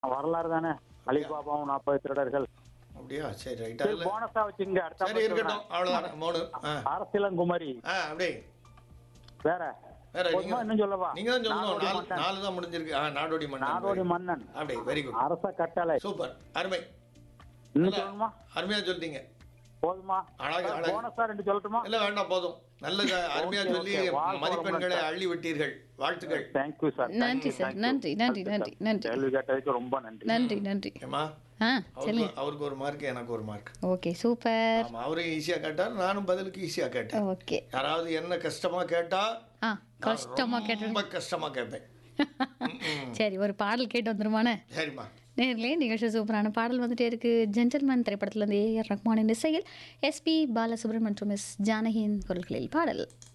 வரலாறு தானே அலிபாபாவும் நாற்பது திருடர்கள் அப்படியா சரி ரைட்டா சரி இல்ல போனஸா வச்சுங்க அடுத்த சரி முறை இருக்கட்டும் சொல்றேன். அவ்வளவுதான் மூணு ஆ அரசியலங்குமரி ஆ அப்படியே வேற வேற போதுமா? நீங்க இன்னும் சொல்லவா நீங்க தான் சொல்லணும் நாடோடி நாலு மன்னன். நாலு தான் முடிஞ்சிருக்கு ஆ நாடோடி நாடோடி மன்னன் மன்னன் அப்படியே வெரி குட் அரச கட்டளை சூப்பர் அருமை இன்னும் சொல்லணுமா அருமையா சொல்லிட்டீங்க போதுமா அழகு, அழகு. போனஸா ரெண்டு சொல்லட்டுமா இல்ல வேண்டாம் போதும் நல்ல க- அருமையா Okay, சொல்லி okay. வாழ்க மதிப்பெண்களை வளமுடன் அள்ளி விட்டீர்கள் வாழ்த்துக்கள் தேங்க்யூ சார் நன்றி சார் நன்றி நன்றி நன்றி நன்றி கேள்வி கேட்டதுக்கு ரொம்ப நன்றி நன்றி நன்றி ஏமா ஆ அவருக்கு சொல்லுங்க அவருக்கு ஒரு மார்க் எனக்கு ஒரு மார்க் ஓகே சூப்பர் ஆமா அவரும் ஈஸியா கேட்டார் நானும் பதிலுக்கு ஈஸியா கேட்டேன் ஓகே யாராவது என்ன கஷ்டமா கேட்டா ஆ நான் கஷ்டமா கேட்டு ரொம்ப கஷ்டமா கேட்பேன் சரி ஒரு பாடல் கேட்டு வந்துருமானே சரிம்மா நேர்லே நிகழ்ச்சி சூப்பரான பாடல் வந்துட்டே இருக்கு ஜென்டல்மேன் திரைப்படத்துல இருந்து ஏஆர் ரஹ்மானின் இசையில் எஸ்பி பாலசுப்ரமணியம் மற்றும் எஸ் ஜானகியின் குரல்களில் பாடல்